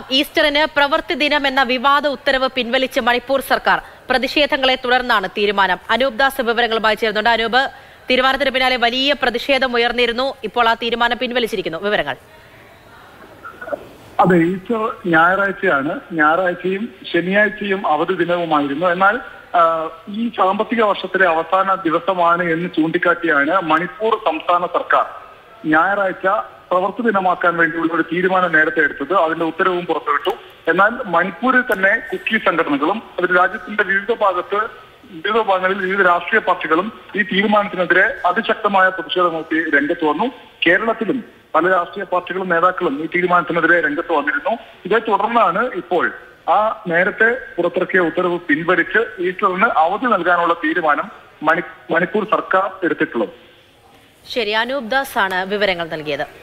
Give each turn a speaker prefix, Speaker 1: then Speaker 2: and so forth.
Speaker 1: ഈസ്റ്ററിന് പ്രവൃത്തി ദിനം എന്ന വിവാദ ഉത്തരവ് പിൻവലിച്ച് മണിപ്പൂർ സർക്കാർ പ്രതിഷേധങ്ങളെ തുടർന്നാണ് തീരുമാനം അനൂപ് ദാസ് വിവരങ്ങളുമായി ചേരുന്നുണ്ട് അനൂപ് തീരുമാനത്തിന് പിന്നാലെ വലിയ പ്രതിഷേധം ഉയർന്നിരുന്നു ഇപ്പോൾ ആ തീരുമാനം പിൻവലിച്ചിരിക്കുന്നു വിവരങ്ങൾ
Speaker 2: അതെ ഈസ്റ്റർ ഞായറാഴ്ചയാണ് ഞായറാഴ്ചയും ശനിയാഴ്ചയും അവധി ദിനവുമായിരുന്നു എന്നാൽ ആ, ഈ സാമ്പത്തിക വർഷത്തിലെ അവസാന ദിവസമാണ് എന്ന് ചൂണ്ടിക്കാട്ടിയാണ് മണിപ്പൂർ സംസ്ഥാന സർക്കാർ ഞായറാഴ്ച പ്രവൃത്തി ദിനമാക്കാൻ വേണ്ടിയുള്ള ഒരു തീരുമാനം നേരത്തെ എടുത്തത് അതിന്റെ ഉത്തരവും പുറത്തുവിട്ടു എന്നാൽ മണിപ്പൂരിൽ തന്നെ കുക്കി സംഘടനകളും അതിൽ രാജ്യത്തിന്റെ വിവിധ ഭാഗത്ത് വിവിധ ഭാഗങ്ങളിൽ വിവിധ രാഷ്ട്രീയ പാർട്ടികളും ഈ തീരുമാനത്തിനെതിരെ അതിശക്തമായ പ്രതിഷേധമൊക്കെ രംഗത്ത് വന്നു കേരളത്തിലും പല രാഷ്ട്രീയ പാർട്ടികളും നേതാക്കളും ഈ തീരുമാനത്തിനെതിരെ രംഗത്ത് വന്നിരുന്നു ഇതേ തുടർന്നാണ് ഇപ്പോൾ ആ നേരത്തെ പുറത്തിറക്കിയ ഉത്തരവ് പിൻവലിച്ച് ഈസ്റ്ററിന് അവധി നൽകാനുള്ള തീരുമാനം മണി മണിപ്പൂർ സർക്കാർ എടുത്തിട്ടുള്ളത്
Speaker 1: ശരി അനൂപ് ദാസ് ആണ് വിവരങ്ങൾ നൽകിയത്